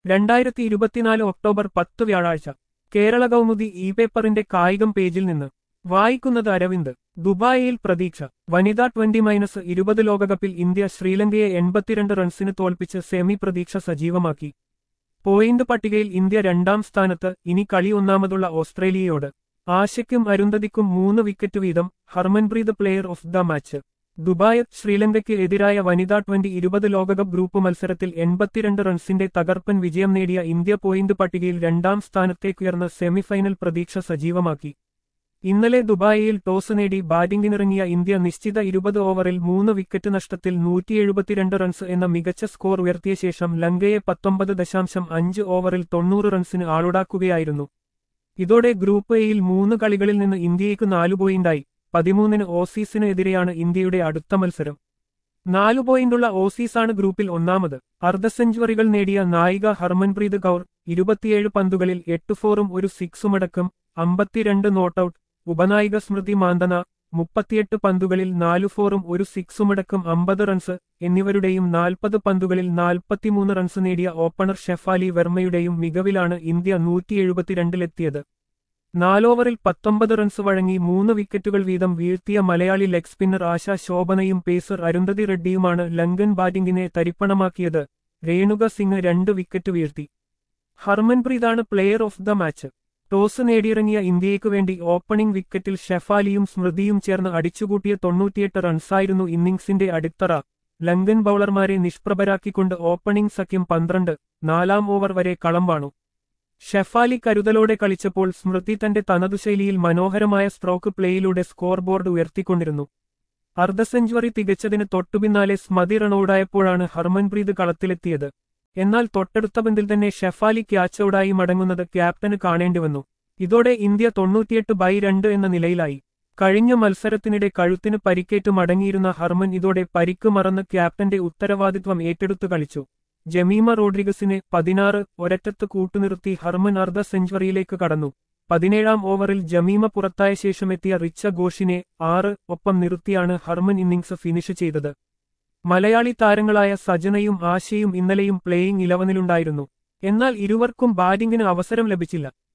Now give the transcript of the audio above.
രണ്ടായിരത്തി ഇരുപത്തിനാല് ഒക്ടോബർ പത്ത് വ്യാഴാഴ്ച കേരള കൗമുദി ഇ പേപ്പറിന്റെ കായികം പേജിൽ നിന്ന് വായിക്കുന്നത് അരവിന്ദ് ദുബായിയിൽ പ്രതീക്ഷ വനിതാ ട്വന്റി മൈനസ് ഇരുപത് ലോകകപ്പിൽ ഇന്ത്യ ശ്രീലങ്കയെ എൺപത്തിരണ്ട് റൺസിന് തോൽപ്പിച്ച് സെമി പ്രതീക്ഷ സജീവമാക്കി പോയിന്റ് പട്ടികയിൽ ഇന്ത്യ രണ്ടാം സ്ഥാനത്ത് ഇനി കളി ഒന്നാമതുള്ള ഓസ്ട്രേലിയയോട് ആശയ്ക്കും അരുന്ധതിക്കും മൂന്ന് വിക്കറ്റ് വീതം Harmanpreet player of the match Dubai ശ്രീലങ്കയ്ക്ക് എതിരായ വനിതാ ട്വന്റി ഇരുപത് ലോകകപ്പ് ഗ്രൂപ്പ് മത്സരത്തിൽ എൺപത്തിരണ്ട് റൺസിന്റെ തകർപ്പൻ വിജയം നേടിയ ഇന്ത്യ പോയിന്റ് പട്ടികയിൽ രണ്ടാം സ്ഥാനത്തേക്കുയർന്ന സെമിഫൈനൽ പ്രതീക്ഷ സജീവമാക്കി ഇന്നലെ ദുബായിയിൽ ടോസ് നേടി ബാറ്റിംഗിനിറങ്ങിയ ഇന്ത്യ നിശ്ചിത ഇരുപത് ഓവറിൽ മൂന്ന് വിക്കറ്റ് നഷ്ടത്തിൽ നൂറ്റി എഴുപത്തിരണ്ട് റൺസ് എന്ന മികച്ച സ്കോർ ഉയർത്തിയ ശേഷം ലങ്കയെ പത്തൊമ്പത് ദശാംശം അഞ്ച് ഓവറിൽ തൊണ്ണൂറ് റൺസിന് ആളുടാക്കുകയായിരുന്നു ഇതോടെ ഗ്രൂപ്പ് എയിൽ മൂന്ന് കളികളിൽ നിന്ന് ഇന്ത്യയ്ക്ക് നാലു പോയിന്റായി പതിമൂന്നിന് ഓസീസിന് എതിരെയാണ് ഇന്ത്യയുടെ അടുത്ത മത്സരം നാലു പോയിന്റുള്ള ഓസീസാണ് ഗ്രൂപ്പിൽ ഒന്നാമത് അർദ്ധ സെഞ്ചുറികൾ നേടിയ നായിക ഹർമൻപ്രീത് കൗർ ഇരുപത്തിയേഴ് പന്തുകളിൽ എട്ട് ഫോറും ഒരു സിക്സുമടക്കം അമ്പത്തിരണ്ട് നോട്ടൌട്ട് ഉപനായിക സ്മൃതി മാന്തന മുപ്പത്തിയെട്ട് പന്തുകളിൽ നാലു ഫോറും ഒരു സിക്സുമടക്കം അമ്പത് റൺസ് എന്നിവരുടെയും നാൽപ്പത് പന്തുകളിൽ നാൽപ്പത്തിമൂന്ന് റൺസ് നേടിയ ഓപ്പണർ ഷെഫാലി വെർമ്മയുടെയും മികവിലാണ് ഇന്ത്യ നൂറ്റി എഴുപത്തിരണ്ടിലെത്തിയത് നാലോവറിൽ പത്തൊമ്പത് റൺസ് വഴങ്ങി മൂന്ന് വിക്കറ്റുകൾ വീതം വീഴ്ത്തിയ മലയാളി ലെഗ് സ്പിന്നർ ആശ ശോഭനയും പേസർ അരുന്ധതി റെഡ്ഡിയുമാണ് ലങ്കൻ ബാറ്റിംഗിനെ തരിപ്പണമാക്കിയത് രേണുക സിംഗ് രണ്ട് വിക്കറ്റ് വീഴ്ത്തി ഹർമൻപ്രീതാണ് player of the match toss നേടിയിറങ്ങിയ ഇന്ത്യയ്ക്കു വേണ്ടി ഓപ്പണിംഗ് വിക്കറ്റിൽ ഷെഫാലിയും സ്മൃതിയും ചേർന്ന് അടിച്ചുകൂട്ടിയ തൊണ്ണൂറ്റിയെട്ട് റൺസായിരുന്നു ഇന്നിംഗ്സിന്റെ അടിത്തറ ലങ്കൻ ബൌളർമാരെ നിഷ്പ്രഭരാക്കിക്കൊണ്ട് ഓപ്പണിംഗ് സഖ്യം പന്ത്രണ്ട് നാലാം ഓവർ വരെ കളം വാണു ഷെഫാലി കരുതലോടെ കളിച്ചപ്പോൾ സ്മൃതി തന്റെ തനതുശൈലിയിൽ മനോഹരമായ സ്ട്രോക്ക് പ്ലേയിലൂടെ സ്കോർ ബോർഡ് ഉയർത്തിക്കൊണ്ടിരുന്നു അർദ്ധ സെഞ്ചുറി തികച്ചതിന് തൊട്ടുപിന്നാലെ സ്മതി റണൌടായപ്പോഴാണ് ഹർമൻപ്രീത് കളത്തിലെത്തിയത് എന്നാൽ തൊട്ടടുത്ത പന്തിൽ തന്നെ ഷെഫാലി ക്യാച്ച് ഔട്ടായി മടങ്ങുന്നത് ക്യാപ്റ്റന് കാണേണ്ടിവന്നു ഇതോടെ ഇന്ത്യ തൊണ്ണൂറ്റിയെട്ട് ബൈ രണ്ട് എന്ന നിലയിലായി കഴിഞ്ഞ മത്സരത്തിനിടെ കഴുത്തിന് പരിക്കേറ്റ് മടങ്ങിയിരുന്ന ഹർമൻ ഇതോടെ പരിക്ക് മറന്ന് ക്യാപ്റ്റന്റെ ഉത്തരവാദിത്വം ഏറ്റെടുത്തു കളിച്ചു ജമീമ റോഡ്രിഗസിനെ പതിനാറ് ഒരറ്റത്ത് കൂട്ടുനിർത്തി ഹർമൻ അർദ്ധ സെഞ്ചുറിയിലേക്ക് കടന്നു പതിനേഴാം ഓവറിൽ ജമീമ പുറത്തായ ശേഷമെത്തിയ റിച്ച ഘോഷിനെ ആറ് ഒപ്പം നിർത്തിയാണ് ഹർമൻ ഇന്നിംഗ്സ് ഫിനിഷ് ചെയ്തത് മലയാളി താരങ്ങളായ സജനയും ആശയും ഇന്നലെയും പ്ലേയിംഗ് ഇലവനിലുണ്ടായിരുന്നു എന്നാൽ ഇരുവർക്കും ബാറ്റിംഗിന് അവസരം ലഭിച്ചില്ല